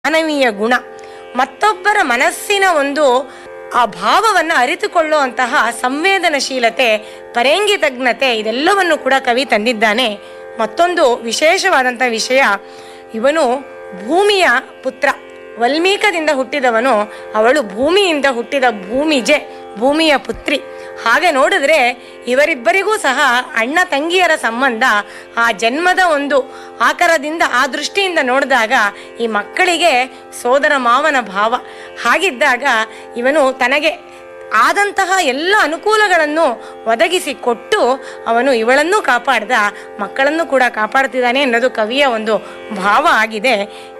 ಮಾನವೀಯ ಗುಣ ಮತ್ತೊಬ್ಬರ ಮನಸ್ಸಿನ ಒಂದು ಆ ಭಾವವನ್ನು ಅರಿತುಕೊಳ್ಳುವಂತಹ ಸಂವೇದನಶೀಲತೆ ಪರೇಂಗಿತಜ್ಞತೆ ಇದೆಲ್ಲವನ್ನು ಕೂಡ ಕವಿ ತಂದಿದ್ದಾನೆ ಮತ್ತೊಂದು ವಿಶೇಷವಾದಂಥ ವಿಷಯ ಇವನು ಭೂಮಿಯ ಪುತ್ರ ವಲ್ಮೀಕದಿಂದ ಹುಟ್ಟಿದವನು ಅವಳು ಭೂಮಿಯಿಂದ ಹುಟ್ಟಿದ ಭೂಮಿಜೆ ಭೂಮಿಯ ಪುತ್ರಿ ಹಾಗೆ ನೋಡಿದ್ರೆ ಇವರಿಬ್ಬರಿಗೂ ಸಹ ಅಣ್ಣ ತಂಗಿಯರ ಸಂಬಂಧ ಆ ಜನ್ಮದ ಒಂದು ಆಕಾರದಿಂದ ಆ ದೃಷ್ಟಿಯಿಂದ ನೋಡಿದಾಗ ಈ ಮಕ್ಕಳಿಗೆ ಸೋದರ ಮಾವನ ಭಾವ ಹಾಗಿದ್ದಾಗ ಇವನು ತನಗೆ ಆದಂತಹ ಎಲ್ಲ ಅನುಕೂಲಗಳನ್ನು ಒದಗಿಸಿ ಕೊಟ್ಟು ಅವನು ಇವಳನ್ನೂ ಕಾಪಾಡ್ದ ಮಕ್ಕಳನ್ನು ಕೂಡ ಕಾಪಾಡ್ತಿದ್ದಾನೆ ಅನ್ನೋದು ಕವಿಯ ಒಂದು ಭಾವ ಆಗಿದೆ